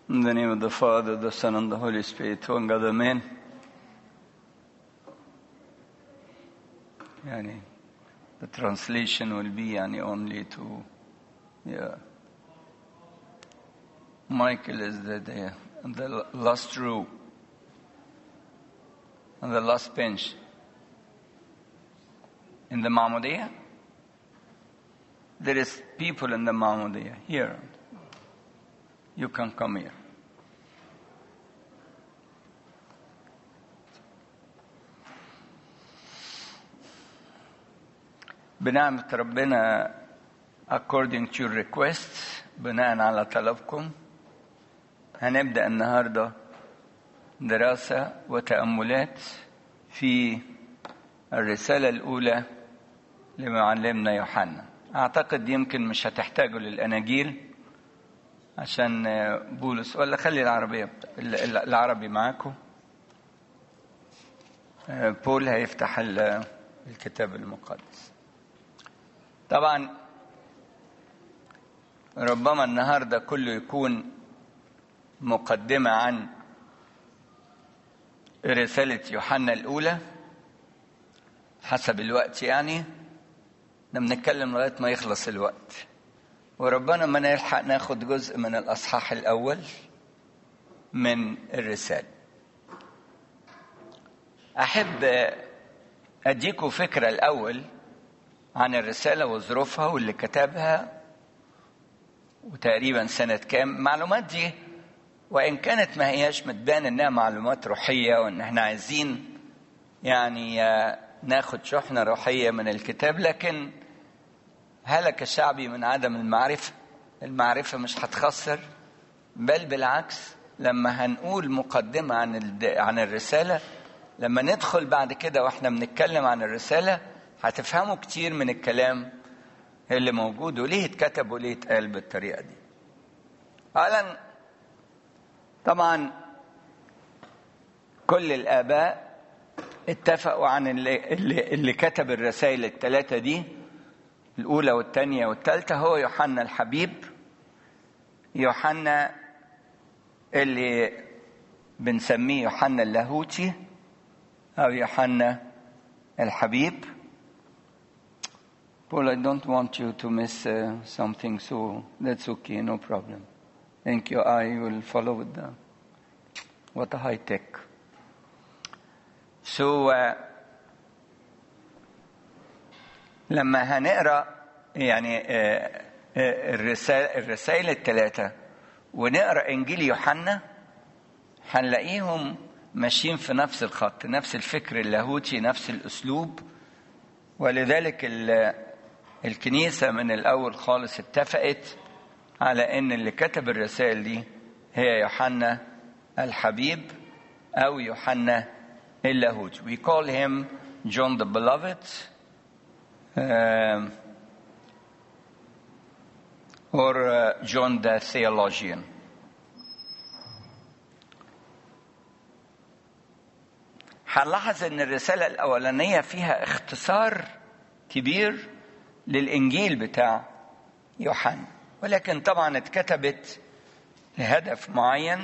In the name of the Father, the Son, and the Holy Spirit, one God, Amen. يعني the translation will be يعني only to yeah. Michael is the, the, the last row and the last bench in the Mahmudiyah. There is people in the Mahmudiyah here. You can come here. بنعمة ربنا according to your requests بناء على طلبكم هنبدأ النهاردة دراسة وتأملات في الرسالة الأولى لمعلمنا يوحنا أعتقد يمكن مش هتحتاجوا للأناجيل عشان بولس ولا خلي العربية العربي معاكم بول هيفتح الكتاب المقدس طبعا ربما النهارده كله يكون مقدمة عن رسالة يوحنا الأولى حسب الوقت يعني احنا بنتكلم لغاية ما يخلص الوقت وربنا ما نلحق ناخد جزء من الأصحاح الأول من الرسالة أحب أديكم فكرة الأول عن الرسالة وظروفها واللي كتبها وتقريبا سنة كام المعلومات دي وإن كانت ما هياش متبان إنها معلومات روحية وإن إحنا عايزين يعني ناخد شحنة روحية من الكتاب لكن هلك شعبي من عدم المعرفة المعرفة مش هتخسر بل بالعكس لما هنقول مقدمة عن عن الرسالة لما ندخل بعد كده واحنا بنتكلم عن الرسالة هتفهموا كتير من الكلام اللي موجود وليه اتكتب وليه اتقال بالطريقة دي أولا طبعا كل الآباء اتفقوا عن اللي, اللي, اللي كتب الرسائل الثلاثة دي الأولى والثانية والثالثة هو يوحنا الحبيب يوحنا اللي بنسميه يوحنا اللاهوتي أو يوحنا الحبيب Paul, I don't want you to miss uh, something, so that's okay, no problem. Thank you. I will follow with the what a high tech. So uh, لما هنقرا يعني uh, الرسائل الرسائل الثلاثه ونقرا انجيل يوحنا هنلاقيهم ماشيين في نفس الخط نفس الفكر اللاهوتي نفس الاسلوب ولذلك الكنيسه من الاول خالص اتفقت على ان اللي كتب الرسائل دي هي يوحنا الحبيب او يوحنا اللاهوت we call him John the beloved um, or uh, John the theologian هنلاحظ ان الرساله الاولانيه فيها اختصار كبير للانجيل بتاع يوحنا ولكن طبعا اتكتبت لهدف معين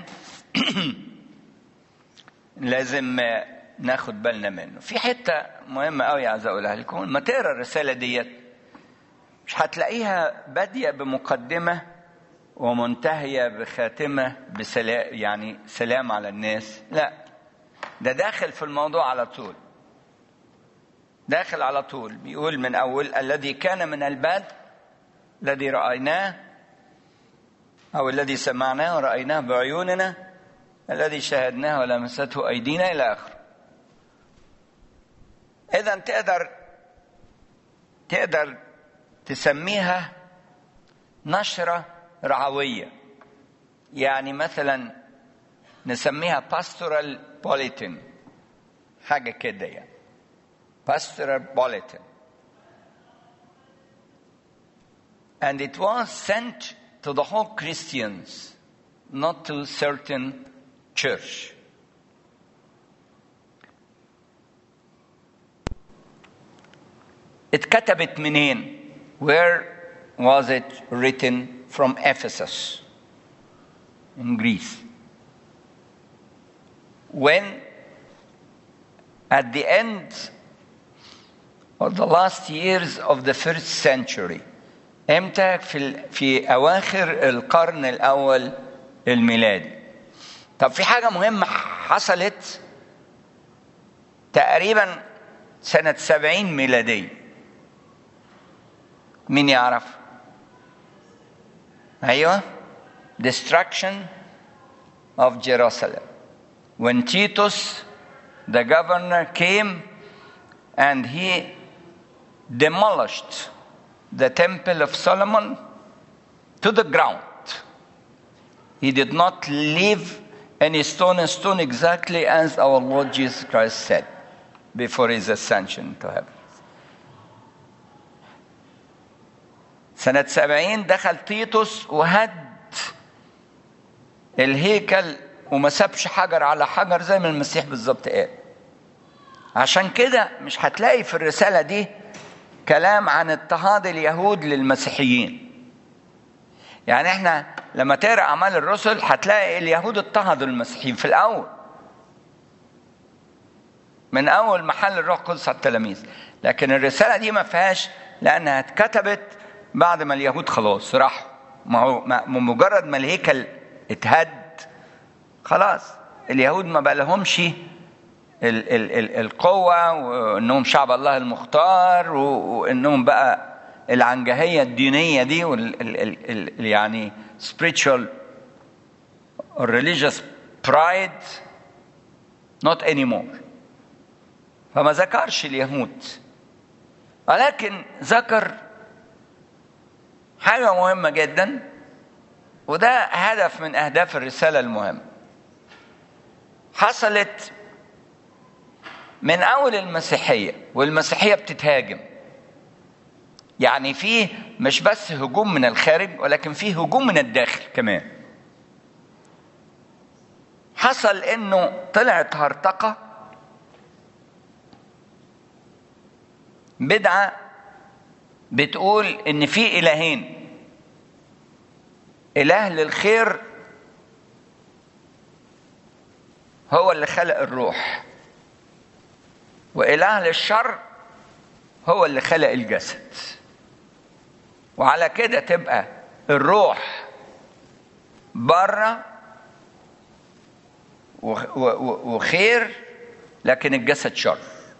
لازم ناخد بالنا منه في حته مهمه قوي عايز اقولها لكم لما تقرا الرساله ديت مش هتلاقيها باديه بمقدمه ومنتهيه بخاتمه بسلام يعني سلام على الناس لا ده داخل في الموضوع على طول داخل على طول بيقول من اول الذي كان من البدء الذي رايناه او الذي سمعناه ورايناه بعيوننا الذي شاهدناه ولمسته ايدينا الى اخره اذا تقدر تقدر تسميها نشره رعويه يعني مثلا نسميها pastoral bulletin حاجه كده يعني pastoral bulletin and it was sent to the whole Christians not to certain church اتكتبت منين where was it written from Ephesus in Greece. When at the end of the last years of the first century امتى في في اواخر القرن الاول الميلادي طب في حاجه مهمه حصلت تقريبا سنه سبعين ميلاديه مين يعرف ايوه destruction of Jerusalem when Titus the governor came and he demolished the temple of Solomon to the ground. He did not leave any stone and stone exactly as our Lord Jesus Christ said before his ascension to heaven. سنة سبعين دخل تيتوس وهد الهيكل وما سابش حجر على حجر زي ما المسيح بالظبط قال عشان كده مش هتلاقي في الرسالة دي كلام عن اضطهاد اليهود للمسيحيين يعني احنا لما تقرا اعمال الرسل هتلاقي اليهود اضطهدوا المسيحيين في الاول من اول محل الروح القدس على التلاميذ لكن الرساله دي ما فيهاش لانها اتكتبت بعد ما اليهود خلاص راحوا ما هو مجرد ما الهيكل اتهد خلاص اليهود ما بقى لهمش ال ال ال القوة وانهم شعب الله المختار وانهم بقى العنجهية الدينية دي وال ال ال ال يعني spiritual or religious pride not anymore فما ذكرش اليهود ولكن ذكر حاجة مهمة جدا وده هدف من أهداف الرسالة المهمة حصلت من اول المسيحيه والمسيحيه بتتهاجم يعني في مش بس هجوم من الخارج ولكن في هجوم من الداخل كمان حصل انه طلعت هرطقه بدعه بتقول ان في الهين اله للخير هو اللي خلق الروح وإله للشر هو اللي خلق الجسد وعلى كده تبقى الروح بره وخير لكن الجسد شر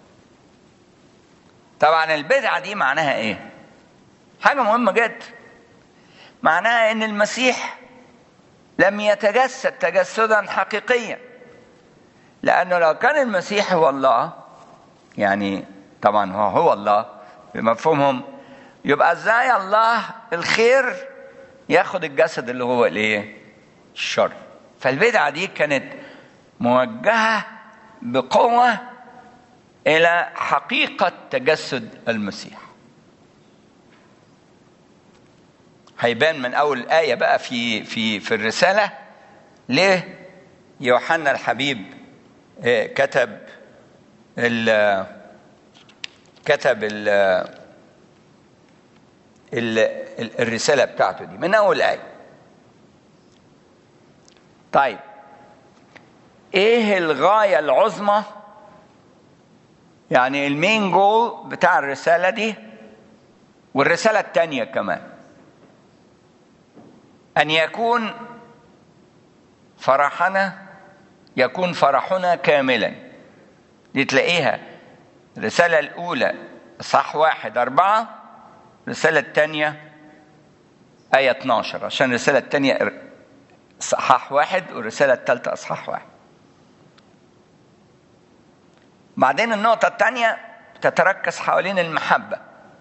طبعا البدعة دي معناها ايه حاجة مهمة جدا معناها ان المسيح لم يتجسد تجسدا حقيقيا لانه لو كان المسيح هو الله يعني طبعا هو هو الله بمفهومهم يبقى ازاي الله الخير ياخد الجسد اللي هو الايه الشر فالبدعه دي كانت موجهه بقوه الى حقيقه تجسد المسيح هيبان من اول ايه بقى في في في الرساله ليه يوحنا الحبيب كتب ال كتب ال ال الرسالة بتاعته دي من أول آية طيب إيه الغاية العظمى يعني المين جول بتاع الرسالة دي والرسالة الثانية كمان أن يكون فرحنا يكون فرحنا كاملا دي تلاقيها الرسالة الأولى صح واحد أربعة الرسالة الثانية آية 12 عشان الرسالة الثانية صحاح واحد والرسالة الثالثة أصحاح واحد بعدين النقطة الثانية تتركز حوالين المحبة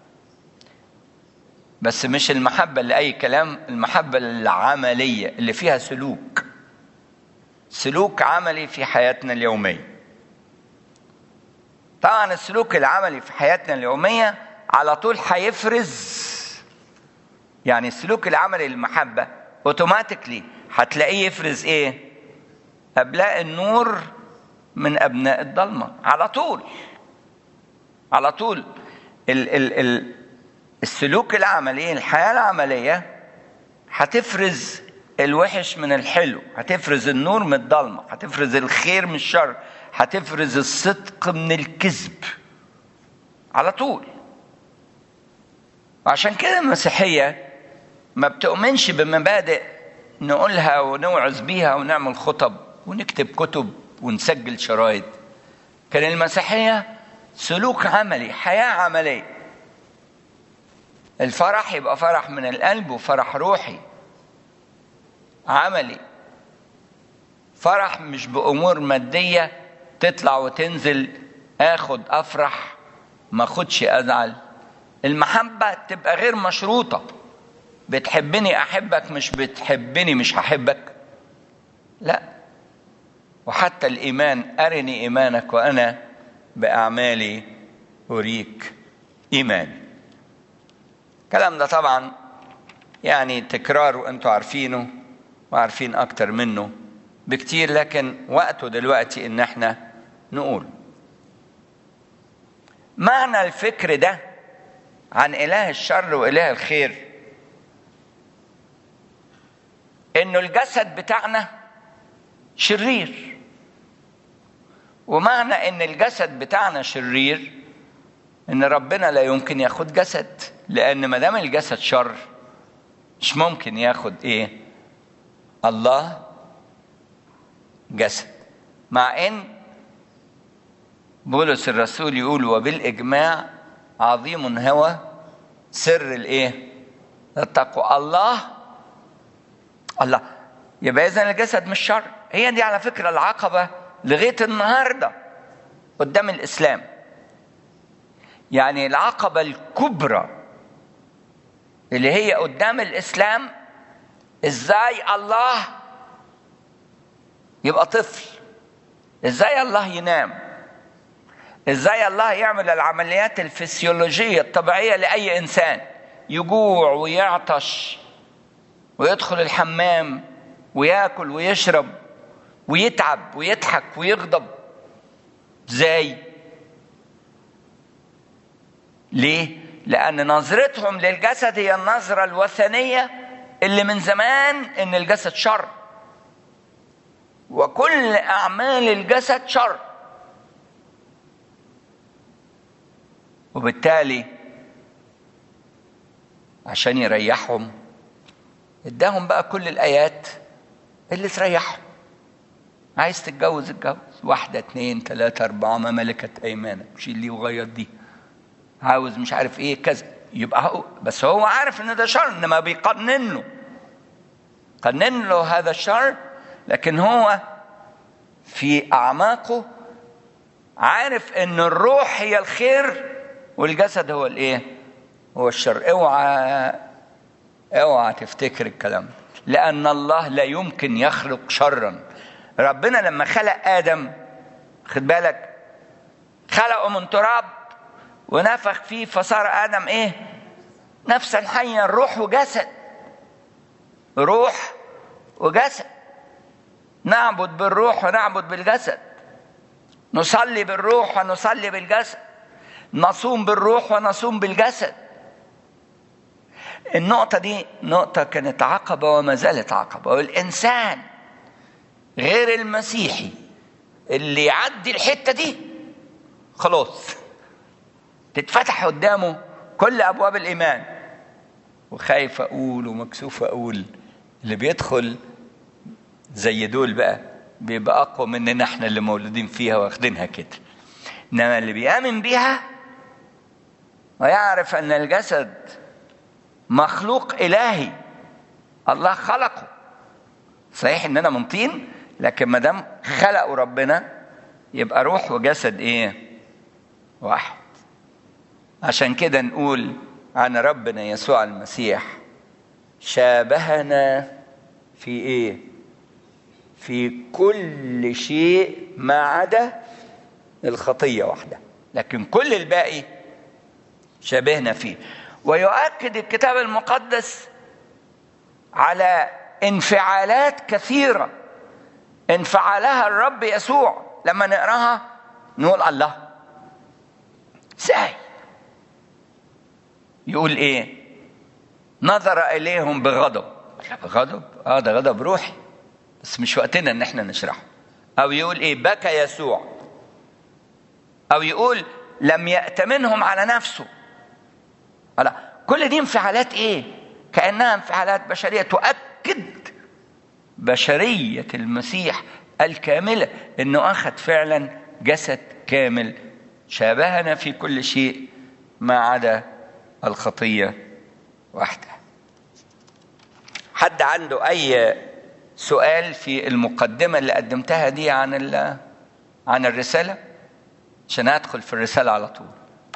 بس مش المحبة اللي أي كلام المحبة العملية اللي فيها سلوك سلوك عملي في حياتنا اليومية طبعا السلوك العملي في حياتنا اليومية على طول هيفرز يعني السلوك العملي للمحبة اوتوماتيكلي هتلاقيه يفرز ايه؟ أبناء النور من أبناء الضلمة على طول على طول ال ال ال السلوك العملي الحياة العملية هتفرز الوحش من الحلو هتفرز النور من الضلمة هتفرز الخير من الشر هتفرز الصدق من الكذب على طول وعشان كده المسيحية ما بتؤمنش بمبادئ نقولها ونوعظ بيها ونعمل خطب ونكتب كتب ونسجل شرايط كان المسيحية سلوك عملي حياة عملية الفرح يبقى فرح من القلب وفرح روحي عملي فرح مش بأمور مادية تطلع وتنزل اخد افرح ما اخدش ازعل المحبة تبقى غير مشروطة بتحبني احبك مش بتحبني مش هحبك لا وحتى الايمان ارني ايمانك وانا باعمالي اريك ايماني الكلام ده طبعا يعني تكرار وانتوا عارفينه وعارفين اكتر منه بكتير لكن وقته دلوقتي ان احنا نقول معنى الفكر ده عن اله الشر واله الخير انه الجسد بتاعنا شرير ومعنى ان الجسد بتاعنا شرير ان ربنا لا يمكن ياخد جسد لان ما دام الجسد شر مش ممكن ياخد ايه الله جسد مع ان بولس الرسول يقول وبالاجماع عظيم هو سر الايه التقوى الله الله يبقى اذا الجسد مش شر هي دي على فكره العقبه لغايه النهارده قدام الاسلام يعني العقبه الكبرى اللي هي قدام الاسلام ازاي الله يبقى طفل ازاي الله ينام ازاي الله يعمل العمليات الفسيولوجيه الطبيعيه لاي انسان يجوع ويعطش ويدخل الحمام وياكل ويشرب ويتعب ويضحك ويغضب ازاي ليه لان نظرتهم للجسد هي النظره الوثنيه اللي من زمان ان الجسد شر وكل اعمال الجسد شر وبالتالي عشان يريحهم اداهم بقى كل الايات اللي تريحهم عايز تتجوز اتجوز واحدة اتنين تلاتة أربعة ما ملكت أيمانك شيل دي وغير دي عاوز مش عارف ايه كذا يبقى هو بس هو عارف ان ده شر انما بيقنن له قنن له هذا الشر لكن هو في اعماقه عارف ان الروح هي الخير والجسد هو الايه هو الشر اوعى اوعى تفتكر الكلام لان الله لا يمكن يخلق شرا ربنا لما خلق ادم خد بالك خلقه من تراب ونفخ فيه فصار ادم ايه نفسا حيا روح وجسد روح وجسد نعبد بالروح ونعبد بالجسد نصلي بالروح ونصلي بالجسد نصوم بالروح ونصوم بالجسد النقطة دي نقطة كانت عقبة وما زالت عقبة والإنسان غير المسيحي اللي يعدي الحتة دي خلاص تتفتح قدامه كل أبواب الإيمان وخايف أقول ومكسوف أقول اللي بيدخل زي دول بقى بيبقى أقوى مننا احنا اللي مولودين فيها واخدينها كده إنما اللي بيآمن بيها ويعرف أن الجسد مخلوق إلهي الله خلقه صحيح إننا من طين لكن ما دام خلقه ربنا يبقى روح وجسد إيه؟ واحد عشان كده نقول عن ربنا يسوع المسيح شابهنا في ايه في كل شيء ما عدا الخطيه واحده لكن كل الباقي شابهنا فيه ويؤكد الكتاب المقدس على انفعالات كثيره انفعلها الرب يسوع لما نقراها نقول الله ازاي يقول ايه نظر اليهم بغضب غضب اه ده غضب روحي بس مش وقتنا ان احنا نشرحه او يقول ايه بكى يسوع او يقول لم يأتمنهم على نفسه لا كل دي انفعالات ايه كأنها انفعالات بشرية تؤكد بشرية المسيح الكاملة انه اخذ فعلا جسد كامل شابهنا في كل شيء ما عدا الخطية وحدها حد عنده اي سؤال في المقدمة اللي قدمتها دي عن عن الرسالة عشان ادخل في الرسالة على طول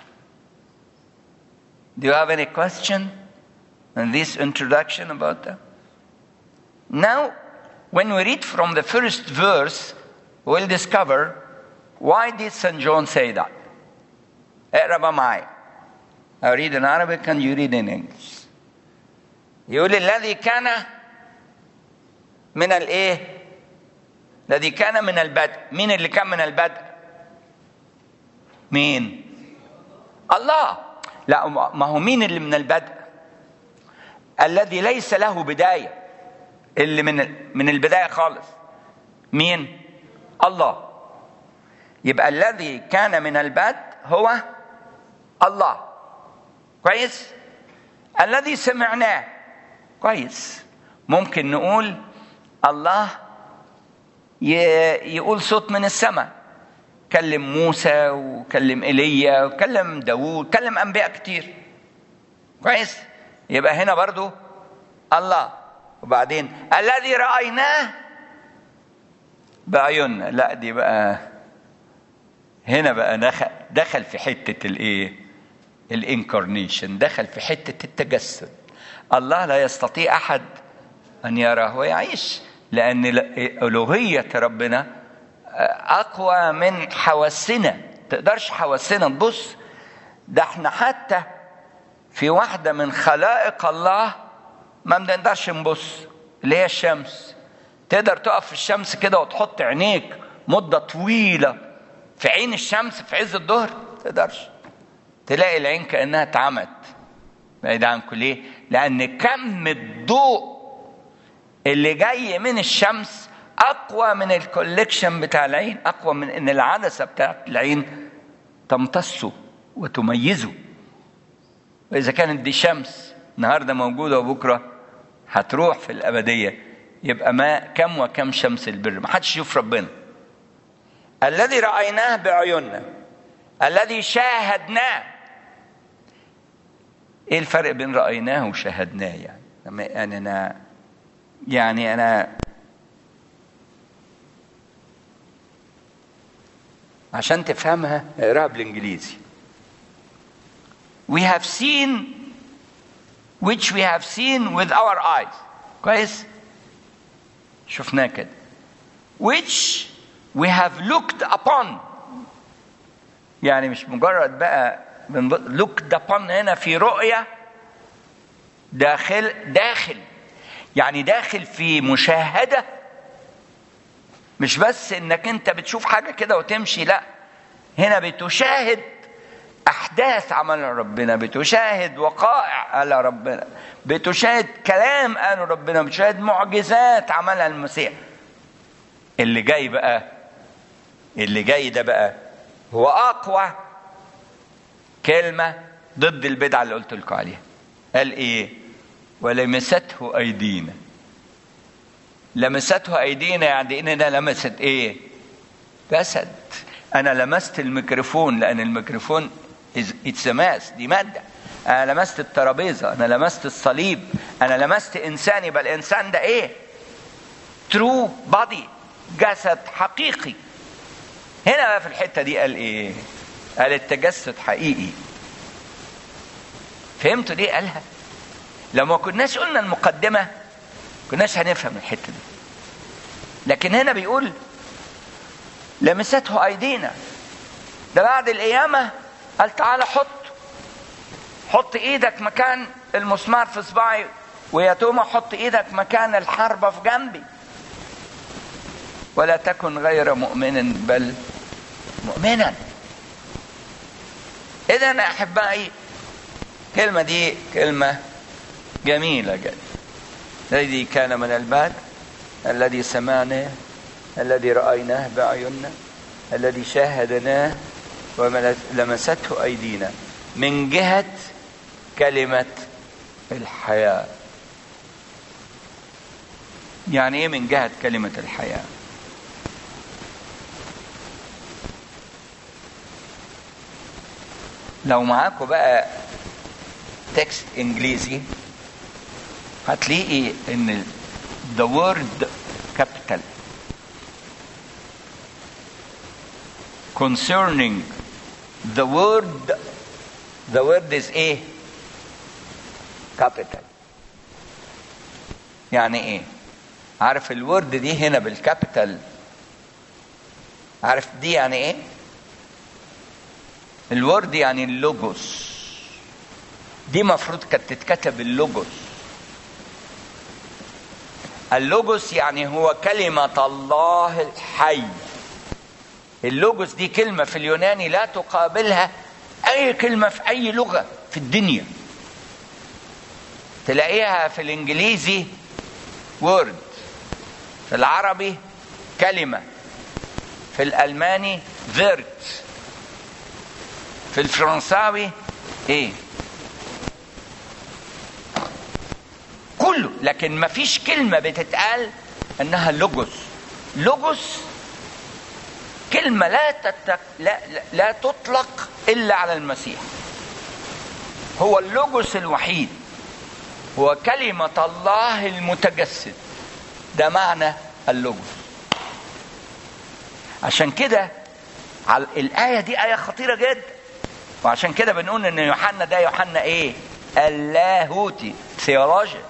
Do you have any question in this introduction about that? Now, when we read from the first verse, we'll discover why did St. John say that. اقرا بقى معايا. I read in Arabic and you read in English. يقول الذي كان من الايه؟ الذي كان من البدء، مين اللي كان من البدء؟ مين؟ الله لا ما هو مين اللي من البدء الذي ليس له بداية اللي من من البداية خالص مين الله يبقى الذي كان من البدء هو الله كويس الذي سمعناه كويس ممكن نقول الله يقول صوت من السماء كلم موسى وكلم ايليا وكلم داوود كلم انبياء كتير كويس يبقى هنا برضو الله وبعدين الذي رايناه بعيوننا لا دي بقى هنا بقى دخل دخل في حته الايه الانكارنيشن دخل في حته التجسد الله لا يستطيع احد ان يراه ويعيش لان الوهيه ربنا اقوى من حواسنا تقدرش حواسنا تبص ده احنا حتى في واحدة من خلائق الله ما بنقدرش نبص اللي هي الشمس تقدر تقف في الشمس كده وتحط عينيك مدة طويلة في عين الشمس في عز الظهر تقدرش تلاقي العين كأنها اتعمت بعيد عنكم ليه؟ لأن كم الضوء اللي جاي من الشمس اقوى من الكوليكشن بتاع العين اقوى من ان العدسه بتاعت العين تمتصه وتميزه واذا كانت دي شمس النهارده موجوده وبكره هتروح في الابديه يبقى ما كم وكم شمس البر ما حدش يشوف ربنا الذي رايناه بعيوننا الذي شاهدناه ايه الفرق بين رايناه وشاهدناه يعني يعني انا يعني انا عشان تفهمها اقراها بالانجليزي we have seen which we have seen with our eyes كويس شفناه كده which we have looked upon يعني مش مجرد بقى looked upon هنا في رؤية داخل داخل يعني داخل في مشاهده مش بس انك انت بتشوف حاجه كده وتمشي لا هنا بتشاهد احداث عمل ربنا بتشاهد وقائع على ربنا بتشاهد كلام قاله ربنا بتشاهد معجزات عملها المسيح اللي جاي بقى اللي جاي ده بقى هو اقوى كلمه ضد البدعه اللي قلت لكم عليها قال ايه ولمسته ايدينا لمسته ايدينا يعني اننا لمست ايه جسد انا لمست الميكروفون لان الميكروفون اتس ماس دي ماده انا لمست الترابيزه انا لمست الصليب انا لمست انسان يبقى الانسان ده ايه ترو بادي جسد حقيقي هنا بقى في الحته دي قال ايه قال التجسد حقيقي فهمتوا ليه قالها لو ما كناش قلنا المقدمه كناش هنفهم الحته دي لكن هنا بيقول لمسته ايدينا ده بعد القيامه قال تعالى حط حط ايدك مكان المسمار في صباعي ويا توما حط ايدك مكان الحربة في جنبي ولا تكن غير مؤمن بل مؤمنا اذا يا احبائي الكلمه دي كلمه جميله جدا الذي كان من البدء الذي سمعناه الذي رأيناه بأعيننا الذي شاهدناه ولمسته أيدينا من جهة كلمة الحياة يعني ايه من جهة كلمة الحياة لو معاكم بقى تكست انجليزي هتلاقي ان the word capital concerning the word the word is ايه capital يعني ايه عارف الورد دي هنا بالكابيتال عارف دي يعني ايه الورد يعني اللوجوس دي مفروض كانت تتكتب اللوجوس اللوجوس يعني هو كلمة الله الحي اللوجوس دي كلمة في اليوناني لا تقابلها أي كلمة في أي لغة في الدنيا تلاقيها في الإنجليزي وورد في العربي كلمة في الألماني فيرت في الفرنساوي ايه كله لكن ما فيش كلمة بتتقال انها لوجوس لوجوس كلمة لا, تتك... لا, لا, لا تطلق إلا على المسيح هو اللوجوس الوحيد هو كلمة الله المتجسد ده معنى اللوجوس عشان كده الآية دي آية خطيرة جدا وعشان كده بنقول إن يوحنا ده يوحنا إيه؟ اللاهوتي ثيولوجيا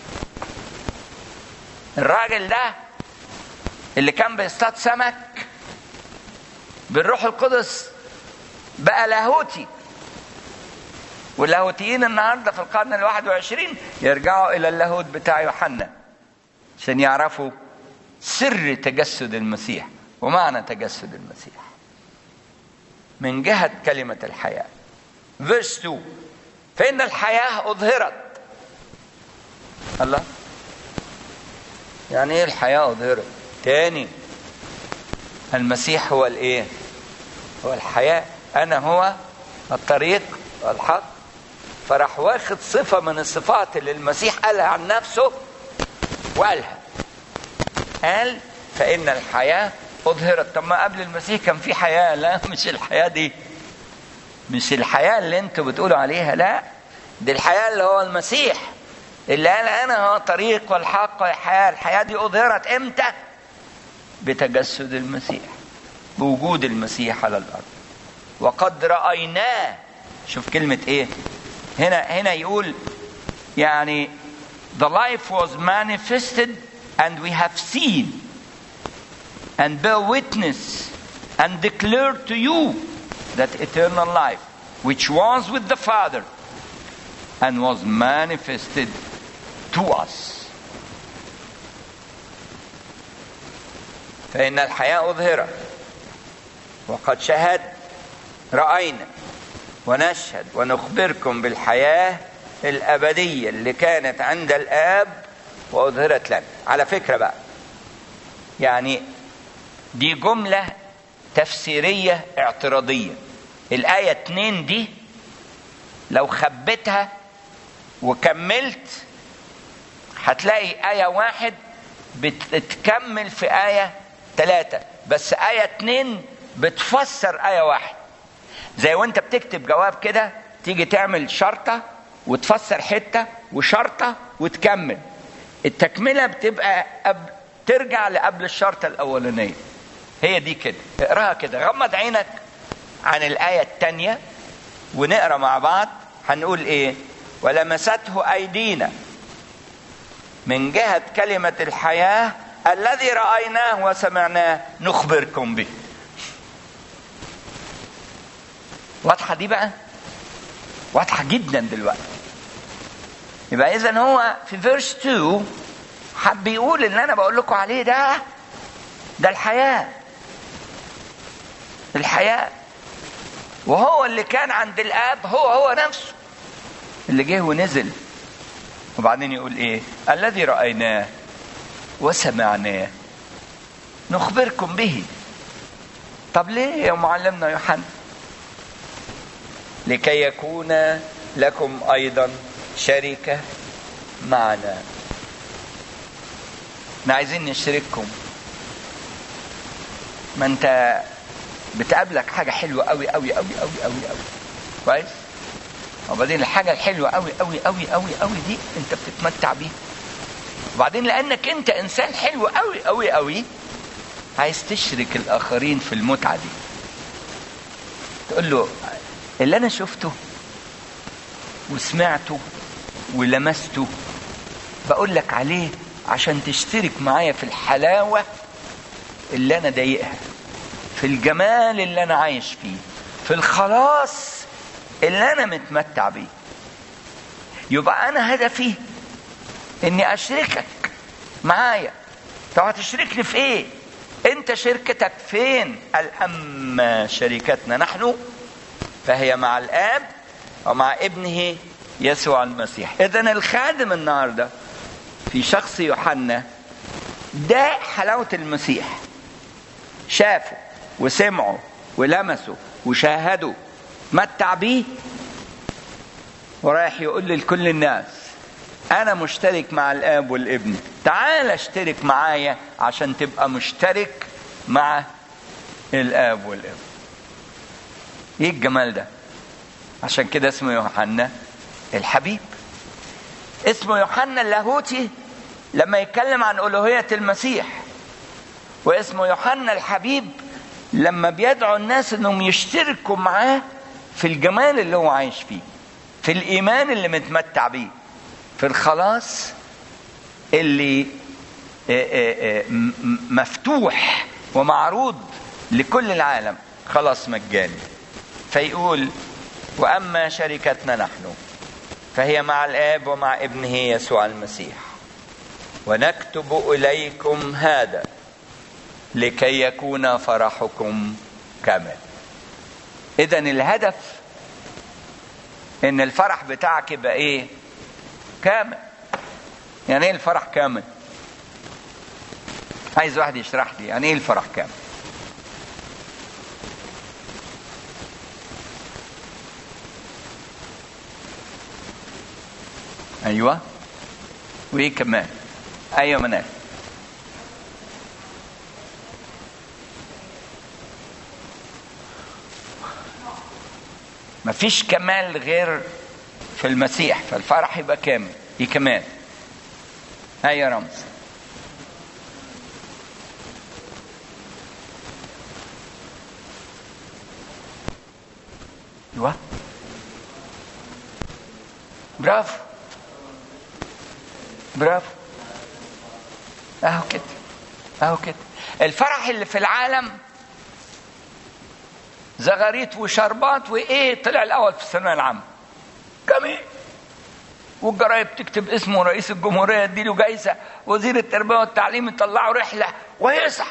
الراجل ده اللي كان بيصطاد سمك بالروح القدس بقى لاهوتي واللاهوتيين النهارده في القرن الواحد وعشرين يرجعوا الى اللاهوت بتاع يوحنا عشان يعرفوا سر تجسد المسيح ومعنى تجسد المسيح من جهة كلمة الحياة verse 2 فإن الحياة أظهرت الله يعني ايه الحياة أظهرت تاني المسيح هو الايه هو الحياة أنا هو الطريق والحق فراح واخد صفة من الصفات اللي المسيح قالها عن نفسه وقالها قال فإن الحياة أظهرت طب ما قبل المسيح كان في حياة لا مش الحياة دي مش الحياة اللي انتوا بتقولوا عليها لا دي الحياة اللي هو المسيح اللي قال أنا هو الطريق والحق والحياة الحياة دي أظهرت إمتى بتجسد المسيح بوجود المسيح على الأرض وقد رأيناه شوف كلمة إيه هنا هنا يقول يعني the life was manifested and we have seen and bear witness and declare to you that eternal life which was with the Father and was manifested to us فإن الحياة أظهرت وقد شهد رأينا ونشهد ونخبركم بالحياة الأبدية اللي كانت عند الآب وأظهرت لنا على فكرة بقى يعني دي جملة تفسيرية اعتراضية الآية اتنين دي لو خبيتها وكملت هتلاقي آية واحد بتكمل في آية ثلاثة بس آية اتنين بتفسر آية واحد زي وانت بتكتب جواب كده تيجي تعمل شرطة وتفسر حتة وشرطة وتكمل التكملة بتبقى أب... ترجع لقبل الشرطة الأولانية هي دي كده اقراها كده غمض عينك عن الآية الثانية ونقرا مع بعض هنقول ايه ولمسته أيدينا من جهة كلمة الحياة الذي رأيناه وسمعناه نخبركم به واضحة دي بقى واضحة جدا دلوقتي يبقى إذا هو في فيرس 2 حب يقول اللي أنا بقول لكم عليه ده ده الحياة الحياة وهو اللي كان عند الآب هو هو نفسه اللي جه ونزل وبعدين يقول ايه الذي رايناه وسمعناه نخبركم به طب ليه يا معلمنا يوحنا لكي يكون لكم ايضا شركه معنا احنا عايزين نشارككم ما انت بتقابلك حاجه حلوه قوي قوي قوي قوي قوي قوي كويس وبعدين الحاجه الحلوه قوي قوي قوي قوي قوي دي انت بتتمتع بيها وبعدين لانك انت انسان حلو قوي قوي قوي عايز تشرك الاخرين في المتعه دي تقول له اللي انا شفته وسمعته ولمسته بقول لك عليه عشان تشترك معايا في الحلاوه اللي انا ضايقها في الجمال اللي انا عايش فيه في الخلاص اللي انا متمتع بيه يبقى انا هدفي اني اشركك معايا طب هتشركني في ايه انت شركتك فين اما شركتنا نحن فهي مع الاب ومع ابنه يسوع المسيح اذا الخادم النهارده في شخص يوحنا ده حلاوه المسيح شافوا وسمعوا ولمسوا وشاهدوا متع بيه ورايح يقول لكل الناس انا مشترك مع الاب والابن تعال اشترك معايا عشان تبقى مشترك مع الاب والابن ايه الجمال ده عشان كده اسمه يوحنا الحبيب اسمه يوحنا اللاهوتي لما يتكلم عن الوهيه المسيح واسمه يوحنا الحبيب لما بيدعو الناس انهم يشتركوا معاه في الجمال اللي هو عايش فيه في الايمان اللي متمتع بيه في الخلاص اللي مفتوح ومعروض لكل العالم خلاص مجاني فيقول واما شركتنا نحن فهي مع الاب ومع ابنه يسوع المسيح ونكتب اليكم هذا لكي يكون فرحكم كامل اذا الهدف ان الفرح بتاعك يبقى ايه كامل يعني ايه الفرح كامل عايز واحد يشرح لي يعني ايه الفرح كامل ايوه وايه كمان ايوه منال مفيش كمال غير في المسيح فالفرح يبقى كامل ايه كمان هاي يا رمز ايوه برافو برافو اهو كده اهو كده الفرح اللي في العالم زغاريت وشربات وايه طلع الاول في الثانويه العامه جميل والجرايد تكتب اسمه رئيس الجمهوريه يديله جايزه وزير التربيه والتعليم يطلعوا رحله ويصح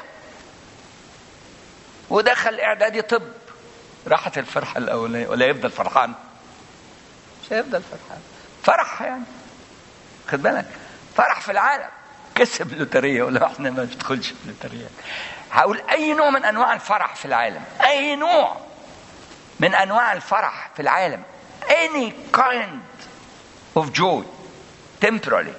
ودخل اعدادي طب راحت الفرحه الاولانيه ولا يفضل فرحان مش هيفضل فرحان فرح يعني خد بالك فرح في العالم كسب لوتريه ولا احنا ما بندخلش في اللوتريه هقول اي نوع من انواع الفرح في العالم اي نوع من انواع الفرح في العالم any kind of joy temporary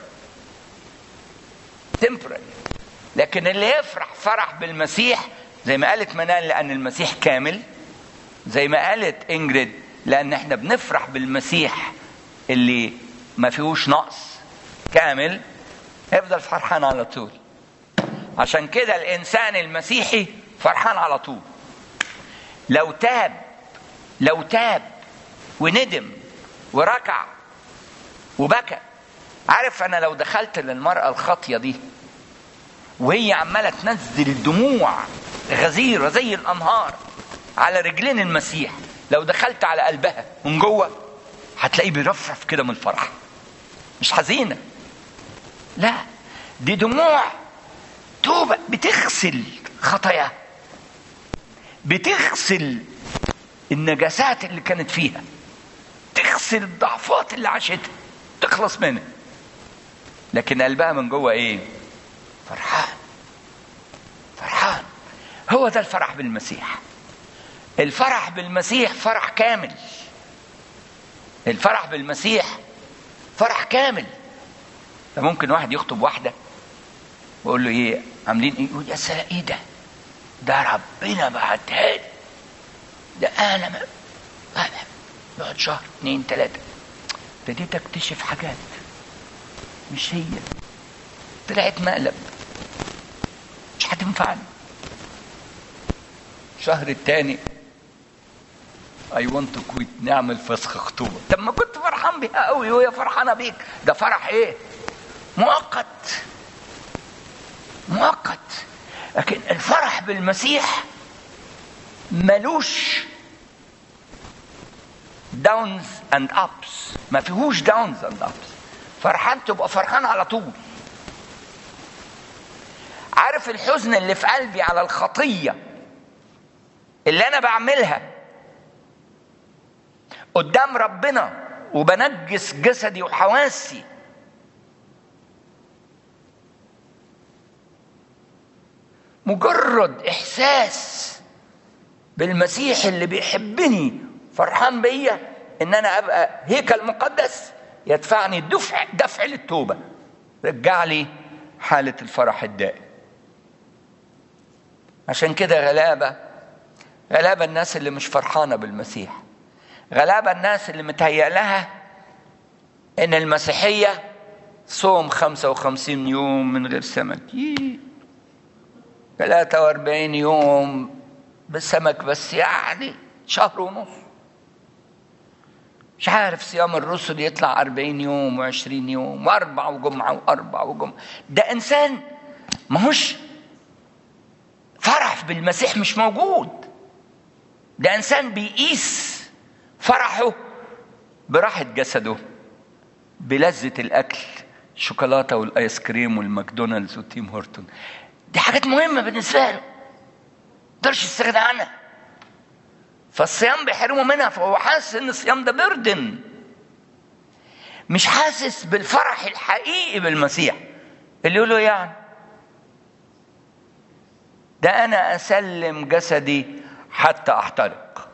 temporary لكن اللي يفرح فرح بالمسيح زي ما قالت منال لان المسيح كامل زي ما قالت انجريد لان احنا بنفرح بالمسيح اللي ما فيهوش نقص كامل يفضل فرحان على طول عشان كده الانسان المسيحي فرحان على طول لو تاب لو تاب وندم وركع وبكى عارف انا لو دخلت للمراه الخاطيه دي وهي عماله تنزل دموع غزيره زي الانهار على رجلين المسيح لو دخلت على قلبها من جوه هتلاقيه بيرفرف كده من الفرح مش حزينه لا دي دموع توبة بتغسل خطاياها بتغسل النجاسات اللي كانت فيها تغسل الضعفات اللي عاشتها تخلص منها لكن قلبها من جوه ايه فرحان فرحان هو ده الفرح بالمسيح الفرح بالمسيح فرح كامل الفرح بالمسيح فرح كامل ده ممكن واحد يخطب واحده ويقول له ايه عاملين ايه يقول يا سلام ايه ده ده ربنا بعتها لي ده انا ما انا بعد شهر اتنين تلاته ابتديت اكتشف حاجات مش هي طلعت مقلب مش هتنفعني الشهر التاني اي ونت تو كويت نعمل فسخ خطوبه طب ما كنت فرحان بيها قوي وهي فرحانه بيك ده فرح ايه مؤقت مؤقت لكن الفرح بالمسيح ملوش داونز اند ابس ما فيهوش داونز اند ابس فرحان تبقى فرحان على طول عارف الحزن اللي في قلبي على الخطيه اللي انا بعملها قدام ربنا وبنجس جسدي وحواسي مجرد احساس بالمسيح اللي بيحبني فرحان بيا ان انا ابقى هيكل مقدس يدفعني دفع دفع للتوبه رجع لي حاله الفرح الدائم عشان كده غلابه غلابه الناس اللي مش فرحانه بالمسيح غلابه الناس اللي متهيأ لها ان المسيحيه صوم 55 يوم من غير سمك ييه 43 يوم بسمك بس يعني شهر ونص مش عارف صيام الرسل يطلع 40 يوم و20 يوم واربع وجمعه واربع وجمعه ده انسان ما هوش فرح بالمسيح مش موجود ده انسان بيقيس فرحه براحه جسده بلذه الاكل الشوكولاته والايس كريم والماكدونالدز والتيم هورتون دي حاجات مهمه بالنسبه له يقدرش يستغنى عنها فالصيام بيحرمه منها فهو حاسس ان الصيام ده بردن مش حاسس بالفرح الحقيقي بالمسيح اللي يقوله يعني ده انا اسلم جسدي حتى احترق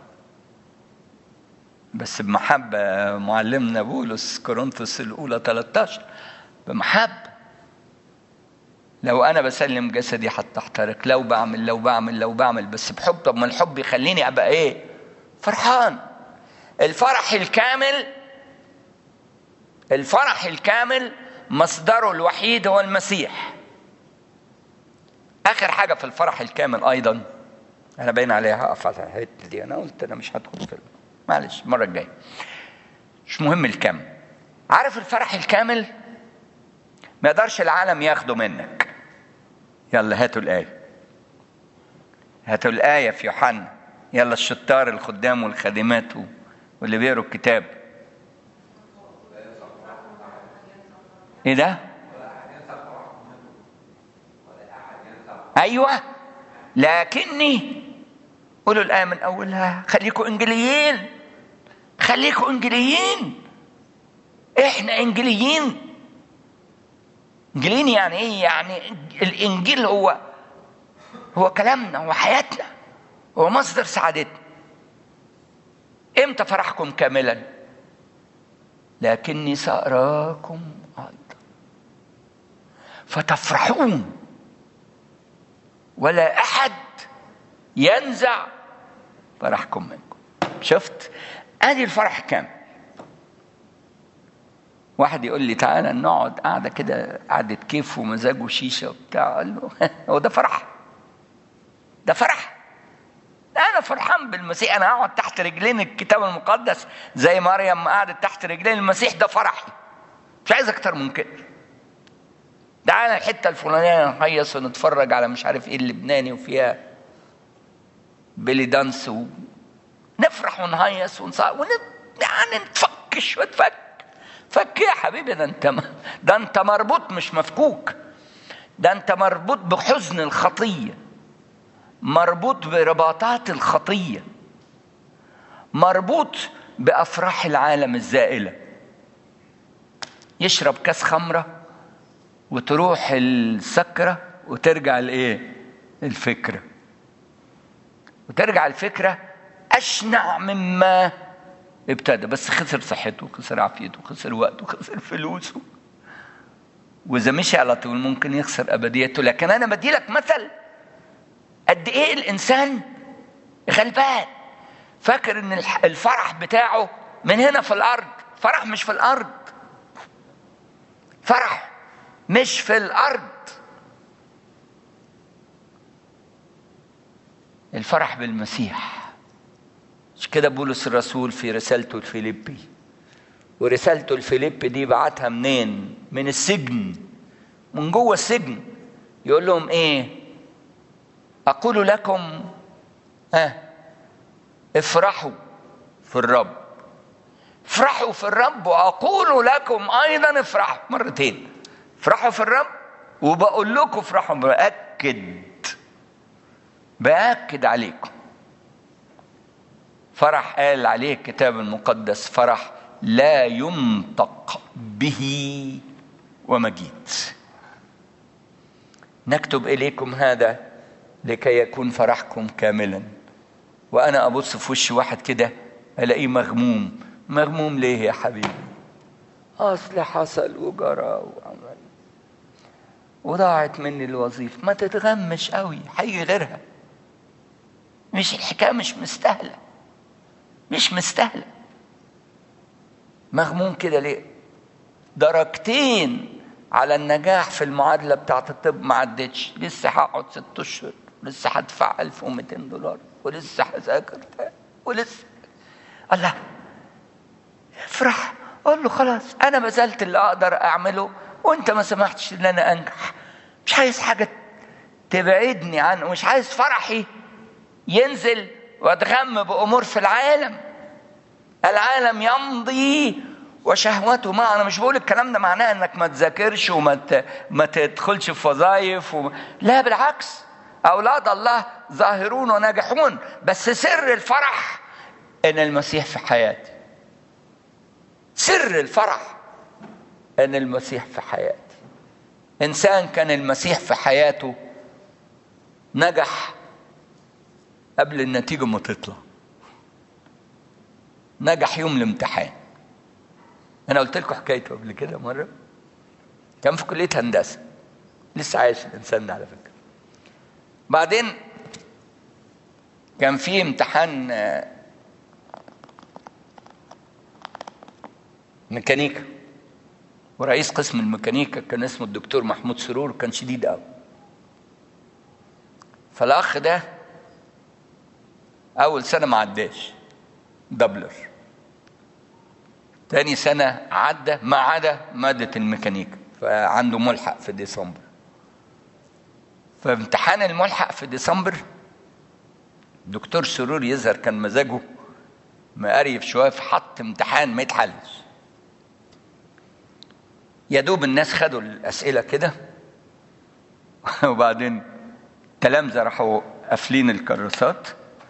بس بمحبة معلمنا بولس كورنثوس الأولى 13 بمحبة لو انا بسلم جسدي حتى احترق لو بعمل لو بعمل لو بعمل بس بحب طب ما الحب يخليني ابقى ايه فرحان الفرح الكامل الفرح الكامل مصدره الوحيد هو المسيح اخر حاجه في الفرح الكامل ايضا انا باين عليها هقف على الحته دي انا قلت انا مش هدخل في معلش المره الجايه مش مهم الكم عارف الفرح الكامل ما يقدرش العالم ياخده منك يلا هاتوا الآية هاتوا الآية في يوحنا يلا الشطار الخدام والخادمات واللي بيقروا الكتاب ايه ده ايوه لكني قولوا الآية من أولها خليكوا إنجليين خليكوا إنجليين إحنا إنجليين إنجليين يعني إيه؟ يعني الإنجيل هو هو كلامنا هو حياتنا هو مصدر سعادتنا إمتى فرحكم كاملا؟ لكني سأراكم أيضا فتفرحون ولا أحد ينزع فرحكم منكم شفت ادي الفرح كام واحد يقول لي تعالى نقعد قاعده كده قعده كيف ومزاج وشيشه وبتاع قال له هو ده فرح ده فرح انا فرحان بالمسيح انا اقعد تحت رجلين الكتاب المقدس زي مريم قعدت تحت رجلين المسيح ده فرحي مش عايز اكتر من كده تعالى الحته الفلانيه نهيص ونتفرج على مش عارف ايه اللبناني وفيها بيلي دانس و... نفرح ونهيص ونصار ون... يعني نتفكش ونفك فك يا حبيبي ده انت م... ده انت مربوط مش مفكوك ده انت مربوط بحزن الخطيه مربوط برباطات الخطيه مربوط بافراح العالم الزائله يشرب كاس خمره وتروح السكرة وترجع الايه الفكرة وترجع الفكرة أشنع مما ابتدى بس خسر صحته وخسر عافيته وخسر وقته وخسر فلوسه وإذا مشي على طول ممكن يخسر أبديته لكن أنا بدي لك مثل قد إيه الإنسان غلبان فاكر إن الفرح بتاعه من هنا في الأرض فرح مش في الأرض فرح مش في الأرض الفرح بالمسيح مش كده بولس الرسول في رسالته الفيليبي ورسالته الفيليبي دي بعتها منين من السجن من جوه السجن يقول لهم ايه اقول لكم ها آه افرحوا في الرب افرحوا في الرب واقول لكم ايضا افرحوا مرتين افرحوا في الرب وبقول لكم افرحوا باكد باكد عليكم فرح قال عليه الكتاب المقدس فرح لا ينطق به ومجيد نكتب اليكم هذا لكي يكون فرحكم كاملا وانا ابص في وش واحد كده الاقيه مغموم مغموم ليه يا حبيبي اصل حصل وجرى وعمل وضاعت مني الوظيفه ما تتغمش قوي هيجي غيرها مش الحكايه مش مستاهله مش مستاهله مغموم كده ليه درجتين على النجاح في المعادله بتاعت الطب ما عدتش لسه هقعد ست اشهر لسه هدفع 1200 دولار ولسه هذاكر ولسه الله افرح قول له خلاص انا بذلت اللي اقدر اعمله وانت ما سمحتش ان انا انجح مش عايز حاجه تبعدني عنه مش عايز فرحي ينزل واتغم بامور في العالم العالم يمضي وشهوته ما انا مش بقول الكلام ده معناه انك ما تذاكرش وما ت... ما تدخلش في وظائف و... لا بالعكس اولاد الله ظاهرون وناجحون بس سر الفرح ان المسيح في حياتي سر الفرح ان المسيح في حياتي انسان كان المسيح في حياته نجح قبل النتيجه ما تطلع نجح يوم الامتحان انا قلت لكم حكايته قبل كده مره كان في كليه هندسه لسه عايش الانسان ده على فكره بعدين كان في امتحان ميكانيكا ورئيس قسم الميكانيكا كان اسمه الدكتور محمود سرور كان شديد قوي فالاخ ده اول سنه ما عداش دبلر تاني سنة عدى ما عدا مادة الميكانيكا فعنده ملحق في ديسمبر فامتحان الملحق في ديسمبر دكتور سرور يظهر كان مزاجه مقريف شوية فحط امتحان ما يتحلش يا دوب الناس خدوا الأسئلة كده وبعدين تلامذة راحوا قافلين الكراسات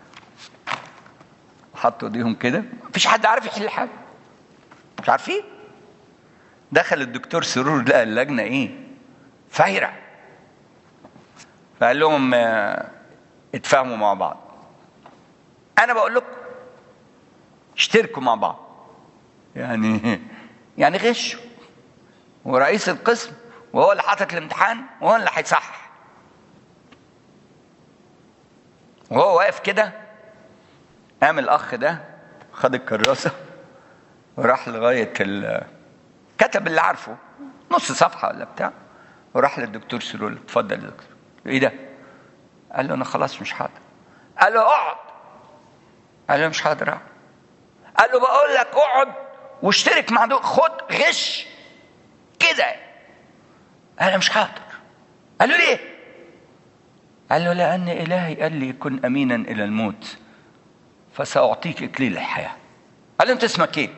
حطوا ايديهم كده مفيش حد عارف يحل حاجه مش عارفين دخل الدكتور سرور لقى اللجنه ايه فايره فقال لهم اتفاهموا مع بعض انا بقول لكم اشتركوا مع بعض يعني يعني غشوا ورئيس القسم وهو اللي حاطط الامتحان وهو اللي هيصحح وهو واقف كده قام الاخ ده خد الكراسه وراح لغايه ال كتب اللي عارفه نص صفحه ولا بتاع وراح للدكتور سرول اتفضل يا دكتور ايه ده؟ قال له انا خلاص مش حاضر قال له اقعد قال له مش حاضر اقعد قال له بقول لك اقعد واشترك مع دول خد غش كده قال له مش حاضر قال له ليه؟ قال له لان الهي قال لي كن امينا الى الموت فسأعطيك إكليل الحياة قال له أنت اسمك إيه؟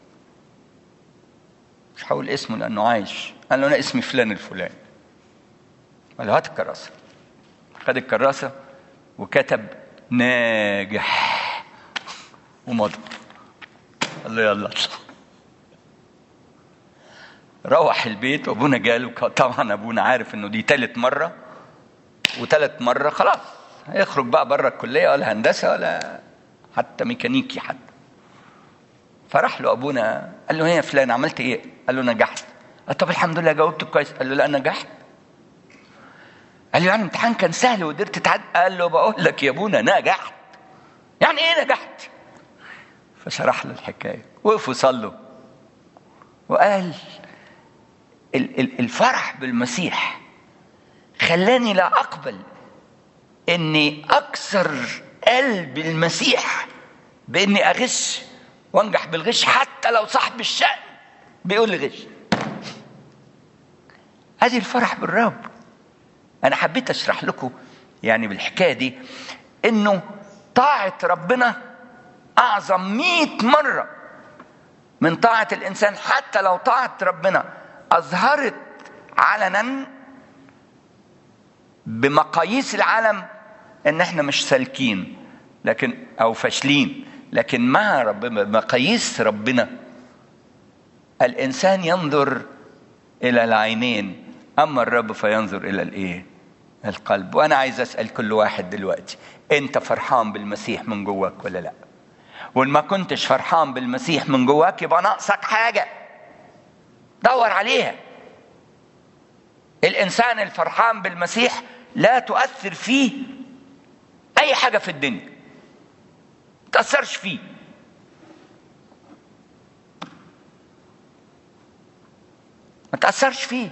مش هقول اسمه لأنه عايش قال له أنا اسمي فلان الفلاني قال له هات الكراسة خد الكراسة وكتب ناجح ومضى قال له يلا اطلع روح البيت وابونا جاله طبعا ابونا عارف انه دي تالت مره وتالت مره خلاص هيخرج بقى بره الكليه ولا هندسه ولا حتى ميكانيكي حتى فراح له ابونا قال له هي يا فلان عملت ايه؟ قال له نجحت قال طب الحمد لله جاوبت كويس قال له لا نجحت قال له يعني الامتحان كان سهل وقدرت تعدي قال له بقول لك يا ابونا نجحت يعني ايه نجحت فشرح له الحكايه وقفوا صلوا وقال الفرح بالمسيح خلاني لا اقبل اني اكسر قلب المسيح باني اغش وانجح بالغش حتى لو صاحب الشأن بيقول لي غش ادي الفرح بالرب انا حبيت اشرح لكم يعني بالحكايه دي انه طاعه ربنا اعظم مئة مره من طاعه الانسان حتى لو طاعه ربنا اظهرت علنا بمقاييس العالم ان احنا مش سالكين لكن او فاشلين لكن مع ربنا بمقاييس ربنا الانسان ينظر الى العينين اما الرب فينظر الى الايه القلب وانا عايز اسال كل واحد دلوقتي انت فرحان بالمسيح من جواك ولا لا وان ما كنتش فرحان بالمسيح من جواك يبقى ناقصك حاجه دور عليها الانسان الفرحان بالمسيح لا تؤثر فيه اي حاجه في الدنيا تاثرش فيه ما تاثرش فيه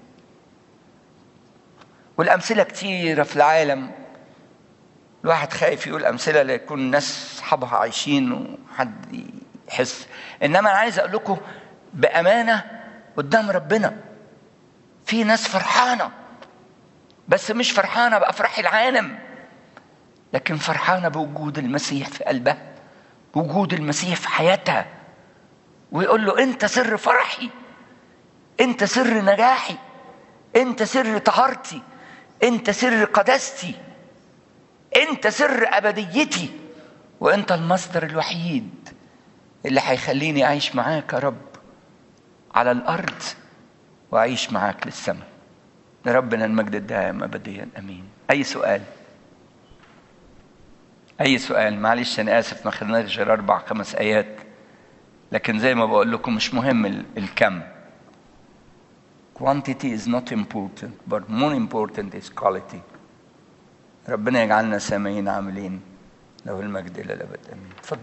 والامثله كتيره في العالم الواحد خايف يقول امثله ليكون الناس اصحابها عايشين وحد يحس انما انا عايز اقول لكم بامانه قدام ربنا في ناس فرحانه بس مش فرحانه بافراح العالم لكن فرحانه بوجود المسيح في قلبها بوجود المسيح في حياتها ويقول له انت سر فرحي انت سر نجاحي انت سر طهارتي انت سر قداستي انت سر ابديتي وانت المصدر الوحيد اللي هيخليني اعيش معاك يا رب على الارض واعيش معاك للسماء لربنا المجد الدائم ابديا امين اي سؤال اي سؤال معلش انا اسف ما خدناش غير اربع خمس ايات لكن زي ما بقول لكم مش مهم الكم quantity is not important but more important is quality ربنا يجعلنا سامعين عاملين له المجد الى الابد امين اتفضل